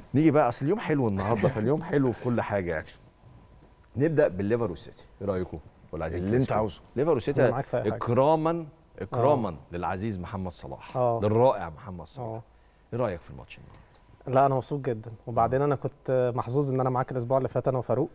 نيجي بقى اصل اليوم حلو النهارده فاليوم حلو في كل حاجه يعني نبدا بالليفر والسيتي ايه رايكم ولا عايزين اللي انت تنسوا؟ عاوزه ليفر أنا والسيتي معاك في أي حاجة. اكراما اكراما للعزيز محمد صلاح آه. للرائع محمد صلاح اه ايه رايك في الماتش النهارده لا انا مبسوط جدا وبعدين انا كنت محظوظ ان انا معاك الاسبوع اللي فات انا وفاروق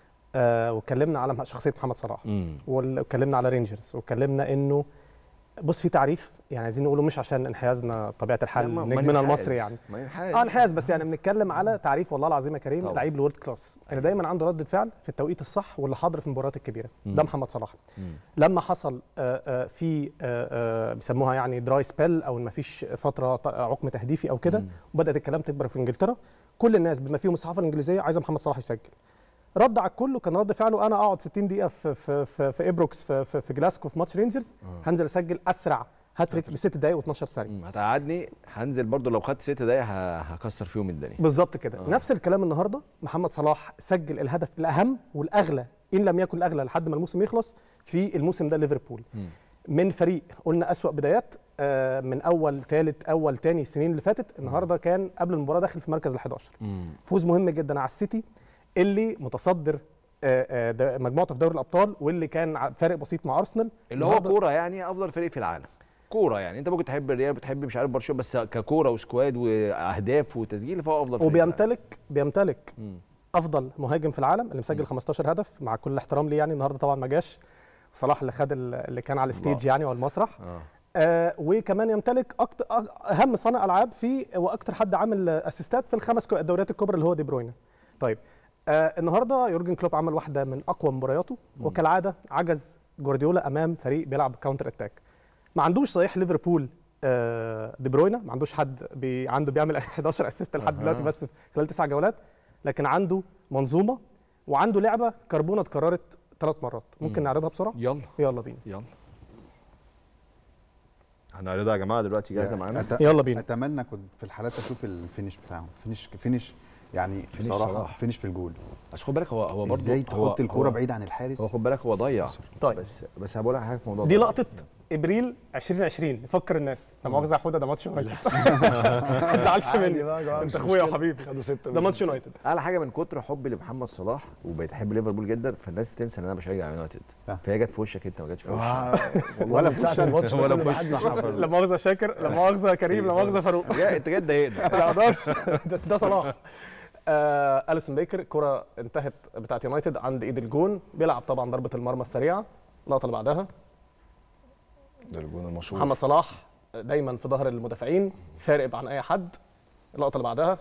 آه واتكلمنا على شخصيه محمد صلاح امم واتكلمنا على رينجرز واتكلمنا انه بص في تعريف يعني عايزين نقوله مش عشان انحيازنا طبيعه الحال نجمنا المصري يعني ما ينحاز اه انحياز بس يعني بنتكلم على تعريف والله العظيم يا كريم طبعا. لعيب الورد كلاس اللي دايما عنده رده فعل في التوقيت الصح واللي حاضر في المباريات الكبيره ده مم. محمد صلاح مم. لما حصل آه، آه، في آه، آه، بيسموها يعني دراي سبيل او ما فيش فتره ط- عقم تهديفي او كده مم. وبدات الكلام تكبر في انجلترا كل الناس بما فيهم الصحافه الانجليزيه عايزه محمد صلاح يسجل رد على الكل وكان رد فعله انا اقعد 60 دقيقه في في في, في ابروكس في, في, في جلاسكو في ماتش رينجرز آه. هنزل اسجل اسرع هاتريك بست دقائق و12 ثانيه مم. هتقعدني هنزل برضو لو خدت ست دقايق ه- هكسر فيهم الدنيا بالظبط كده آه. نفس الكلام النهارده محمد صلاح سجل الهدف الاهم والاغلى ان لم يكن الاغلى لحد ما الموسم يخلص في الموسم ده ليفربول مم. من فريق قلنا أسوأ بدايات آه، من اول ثالث اول ثاني السنين اللي فاتت النهارده كان قبل المباراه داخل في مركز ال 11 مم. فوز مهم جدا على السيتي اللي متصدر آه، آه، ده- مجموعته في دوري الابطال واللي كان ع- فارق بسيط مع ارسنال اللي هو النهاردة- كوره يعني افضل فريق في العالم كوره يعني انت ممكن تحب الريال بتحب مش عارف برشلونه بس ككوره وسكواد واهداف وتسجيل فهو افضل فريق في العالم. وبيمتلك بيمتلك مم. افضل مهاجم في العالم اللي مسجل مم. 15 هدف مع كل الاحترام ليه يعني النهارده طبعا ما جاش صلاح اللي خد ال- اللي كان على الستيج اللقطة. يعني والمسرح اه آه وكمان يمتلك أكتر اهم صانع العاب في واكتر حد عامل اسيستات في الخمس كو- الدوريات الكبرى اللي هو دي بروينا طيب آه النهارده يورجن كلوب عمل واحده من اقوى مبارياته مم. وكالعاده عجز جوارديولا امام فريق بيلعب كاونتر اتاك ما عندوش صحيح ليفربول آه دي بروينا ما عندوش حد بي عنده بيعمل 11 اسيست لحد أها. دلوقتي بس خلال تسع جولات لكن عنده منظومه وعنده لعبه كربونه اتكررت ثلاث مرات ممكن مم. نعرضها بسرعه يلا يلا بينا يلا هنعرضها يا جماعه دلوقتي جاهزه معانا أت- يلا بينا اتمنى كنت في الحالات اشوف الفينش بتاعهم فينش فينش يعني فينش بصراحه صلاح. فينش في الجول بس خد بالك هو هو برضه ازاي هو- تحط الكوره هو- بعيد عن الحارس هو خد بالك هو ضيع طيب. بس بس هقول لك حاجه في الموضوع دي ده. لقطه ابريل 2020 نفكر الناس لا مؤاخذه يا حوده ده ماتش يونايتد ما تزعلش عادي مني بقى يا جماعة، انت مش اخويا مشكلة. وحبيبي خدوا ستة ده ماتش يونايتد اعلى حاجه من كتر حبي لمحمد صلاح وبقيت احب ليفربول جدا فالناس بتنسى ان انا بشجع يونايتد آه. فهي جت في وشك انت ما جاتش في وشك ولا في ساعه الماتش ولا ده في محدش وش يشوف. لا مؤاخذه شاكر لا مؤاخذه يا كريم لا مؤاخذه فاروق جاي- انت جاي تضايقنا لا اقدرش بس ده صلاح آه اليسون بيكر كرة انتهت بتاعت يونايتد عند ايد الجون بيلعب طبعا ضربة المرمى السريعة اللقطة اللي بعدها ده الجون المشهور محمد صلاح دايما في ظهر المدافعين فارق عن اي حد اللقطة اللي بعدها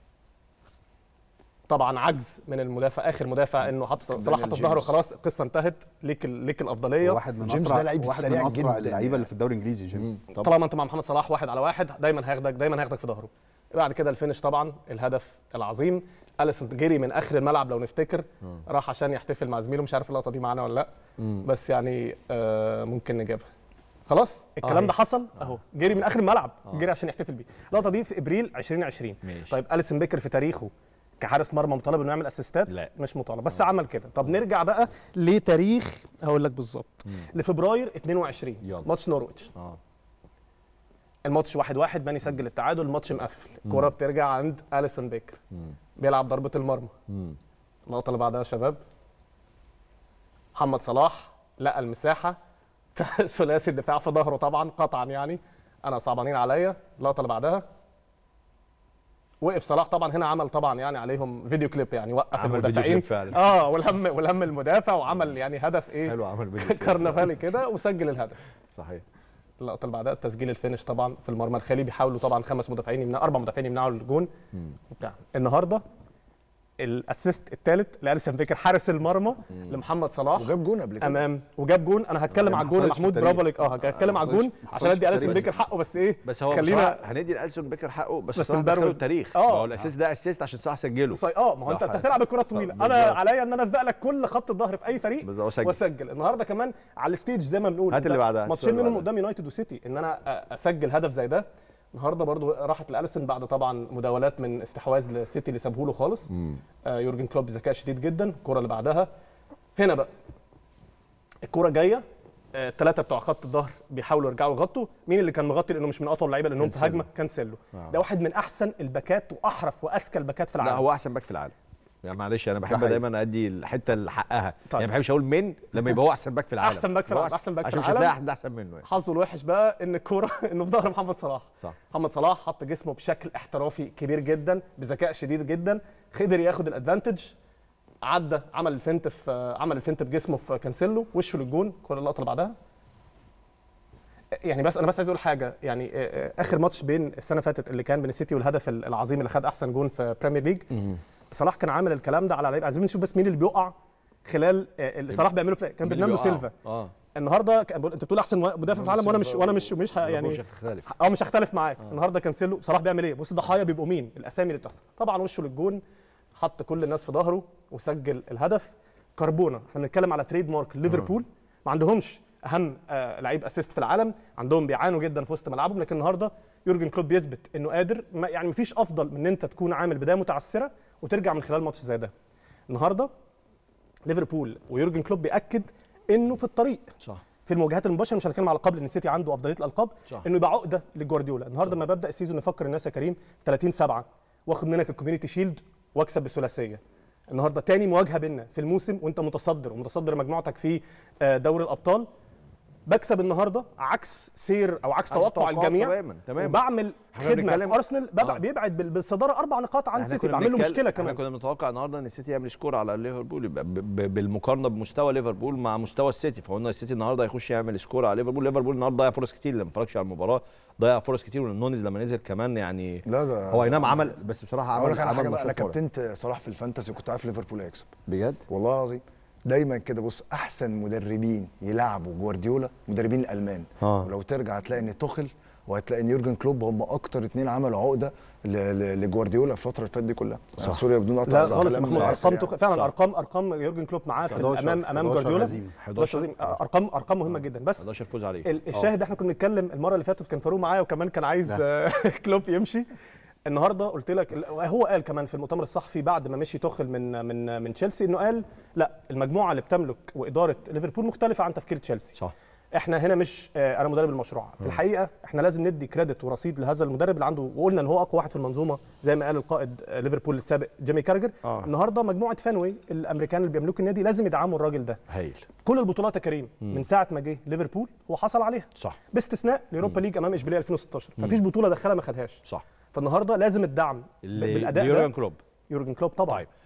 طبعا عجز من المدافع اخر مدافع انه حط صلاح دانيال حطه في ظهره جيمس. خلاص القصه انتهت ليك ال- ليك الافضليه واحد من جيمس اسرع ده لعيب واحد سريع من اسرع جداً اللعيبه يعني. اللي في الدوري الانجليزي جيمس طب طالما انت مع محمد صلاح واحد على واحد دايما هياخدك دايما هياخدك في ظهره بعد كده الفينش طبعا الهدف العظيم اليسون جري من اخر الملعب لو نفتكر راح عشان يحتفل مع زميله مش عارف اللقطه دي معانا ولا لا بس يعني آه ممكن نجيبها خلاص الكلام آه. ده حصل اهو جري من اخر الملعب جري عشان يحتفل بيه اللقطه دي في ابريل 2020 ماشي. طيب اليسون بيكر في تاريخه كحارس مرمى مطالب انه يعمل اسيستات لا. مش مطالب بس عمل كده طب نرجع بقى لتاريخ هقول لك بالظبط لفبراير 22 يلا. ماتش نورويتش اه الماتش واحد واحد ماني سجل التعادل الماتش مقفل الكرة بترجع عند اليسون بيكر مم. بيلعب ضربة المرمى مم. اللقطة اللي بعدها يا شباب محمد صلاح لقى المساحة ثلاثي الدفاع في ظهره طبعا قطعا يعني انا صعبانين عليا اللقطة اللي بعدها وقف صلاح طبعا هنا عمل طبعا يعني عليهم فيديو كليب يعني وقف عمل فيديو المدافعين كليب فعلا. اه والهم والهم المدافع وعمل يعني هدف ايه حلو عمل فيديو كرنفالي كده وسجل الهدف صحيح اللقطه اللي بعدها التسجيل الفينش طبعا في المرمى الخالي بيحاولوا طبعا خمس مدافعين يمنعوا اربع مدافعين يمنعوا الجون وبتاع النهارده الاسيست الثالث لاليسون بيكر حارس المرمى لمحمد صلاح وجاب جون قبل كده امام وجاب جون انا هتكلم ما على الجون يا حصلتش في محمود التاريخ. برافو عليك اه هتكلم ما على الجون حصلتش- ما عشان حصلتش ادي في اليسون التاريخ. بيكر حقه بس ايه بس هو خلينا بصراحة هندي الالسون بيكر حقه بس, بس بس مبروز. دخلوا التاريخ آه. ما هو الاساس ده اسيست عشان صلاح سجله صي... اه ما هو انت ده انت حقيقي. هتلعب الكره الطويله انا بالظبط. عليا ان انا اسبق لك كل خط الظهر في اي فريق بالظبط، وأسجل. واسجل النهارده كمان على الستيج زي ما بنقول هات أنت اللي بعدها، ماتشين السؤال اللي منهم بعدها. قدام يونايتد وسيتي ان انا أ- اسجل هدف زي ده النهارده برضو راحت لاليسون بعد طبعا مداولات من استحواذ للسيتي اللي سابه له خالص آه يورجن كلوب بذكاء شديد جدا الكره اللي بعدها هنا بقى الكره جايه الثلاثه بتوع خط الظهر بيحاولوا يرجعوا يغطوا مين اللي كان مغطي لانه مش من اطول اللعيبه لانهم في كانسيلو. هجمه كانسيلو آه. ده واحد من احسن الباكات واحرف واذكى الباكات في لا العالم هو احسن باك في العالم يعني معلش انا بحب حقيقي. دايما ادي الحته اللي حقها طيب. يعني ما بحبش اقول من لما يبقى هو احسن باك في العالم أحسن باك في هو العالم، أحسن باك في عشان مش العالم. هتلاقي حد احسن منه يعني حظه الوحش بقى ان الكوره انه في ظهر محمد صلاح صح محمد صلاح حط جسمه بشكل احترافي كبير جدا بذكاء شديد جدا قدر ياخد الادفانتج عدى عمل الفنت في عمل الفنت بجسمه في كانسيلو وشه للجون كل اللقطه اللي بعدها يعني بس انا بس عايز اقول حاجه يعني آه، آه، اخر ماتش بين السنه اللي فاتت اللي كان بين السيتي والهدف العظيم اللي خد احسن جون في بريمير ليج صلاح كان عامل الكلام ده على لعيب عايزين نشوف بس مين اللي بيقع خلال آه، اللي صلاح بيعمله في كان برناردو سيلفا اه النهارده كان بقول- انت بتقول احسن مدافع في العالم وانا مش وانا مش مش ه- يعني يعني مش هتختلف اه مش هختلف معاك آه. النهارده كانسيلو صلاح بيعمل ايه بص الضحايا بيبقوا مين الاسامي اللي بتحصل طبعا وشه للجون حط كل الناس في ظهره وسجل الهدف كربونه احنا بنتكلم على تريد مارك ليفربول ما عندهمش اهم آه لعيب اسيست في العالم عندهم بيعانوا جدا في وسط ملعبهم لكن النهارده يورجن كلوب بيثبت انه قادر ما يعني مفيش افضل من ان انت تكون عامل بدايه متعثره وترجع من خلال ماتش زي ده النهارده ليفربول ويورجن كلوب بياكد انه في الطريق صح في المواجهات المباشره مش هنتكلم على القاب لان السيتي عنده افضليه الالقاب صح. انه يبقى عقده لجوارديولا النهارده لما ببدا السيزون نفكر الناس يا كريم 30 7 واخد منك الكوميونتي شيلد واكسب بثلاثيه النهارده تاني مواجهه بينا في الموسم وانت متصدر ومتصدر مجموعتك في آه، دوري الابطال بكسب النهارده عكس سير او عكس توقع توقعات الجميع تماما تماما وبعمل احنا خدمه بنتكلم- في ارسنال ببع- آه. بيبعد بال- بالصداره اربع نقاط عن احنا سيتي كنا بعمل له بنتكلم- مشكله احنا كمان كنا متوقع النهارده ان السيتي يعمل سكور على ليفربول يبقى ب- ب- بالمقارنه بمستوى ليفربول مع مستوى السيتي فقلنا السيتي النهارده هيخش يعمل سكور على ليفربول ليفربول النهارده ضيع فرص كتير لما اتفرجش على المباراه ضيع فرص كتير ونونيز لما نزل كمان يعني لا ده هو اي نعم عمل بس بصراحه اقول عمل لك على حاجه عمل بقى انا ماتشات كورة. كابتنت صلاح في الفانتسي وكنت عارف ليفربول هيكسب بجد والله العظيم دايما كده بص احسن مدربين يلعبوا جوارديولا مدربين الالمان آه. ولو ترجع هتلاقي ان توخل وهتلاقي ان يورجن كلوب هم اكتر اتنين عملوا عقده ل- ل- لجوارديولا الفتره اللي فاتت دي كلها صح. سوري بدون قطع لا صح. خالص كلام محمود آسف ارقام يعني. تخ... فعلا ارقام ارقام يورجن كلوب معاه في 11 امام امام 11 جوارديولا هزيمة. 11 هزيمة. ارقام ارقام مهمه جدا بس 11 فوز عليه ال- الشاهد احنا كنا بنتكلم المره اللي فاتت كان فاروق معايا وكمان كان عايز آه، كلوب يمشي النهارده قلت لك ال- هو قال كمان في المؤتمر الصحفي بعد ما مشي توخل من من من تشيلسي انه قال لا المجموعه اللي بتملك واداره ليفربول مختلفه عن تفكير تشيلسي صح احنا هنا مش آه، انا مدرب المشروع في الحقيقه احنا لازم ندي كريدت ورصيد لهذا المدرب اللي عنده وقلنا ان هو اقوى واحد في المنظومه زي ما قال القائد آه، ليفربول السابق جيمي كارجر آه. النهارده مجموعه فانوي الامريكان اللي بيملكوا النادي لازم يدعموا الراجل ده هايل كل البطولات يا كريم من ساعه ما جه ليفربول هو حصل عليها صح باستثناء اليوروبا ليج امام اشبيليه 2016 مفيش بطوله دخلها ما خدهاش صح فالنهارده لازم الدعم اللي بالاداء يورجن ده كلوب يورجن كلوب طبعا طيب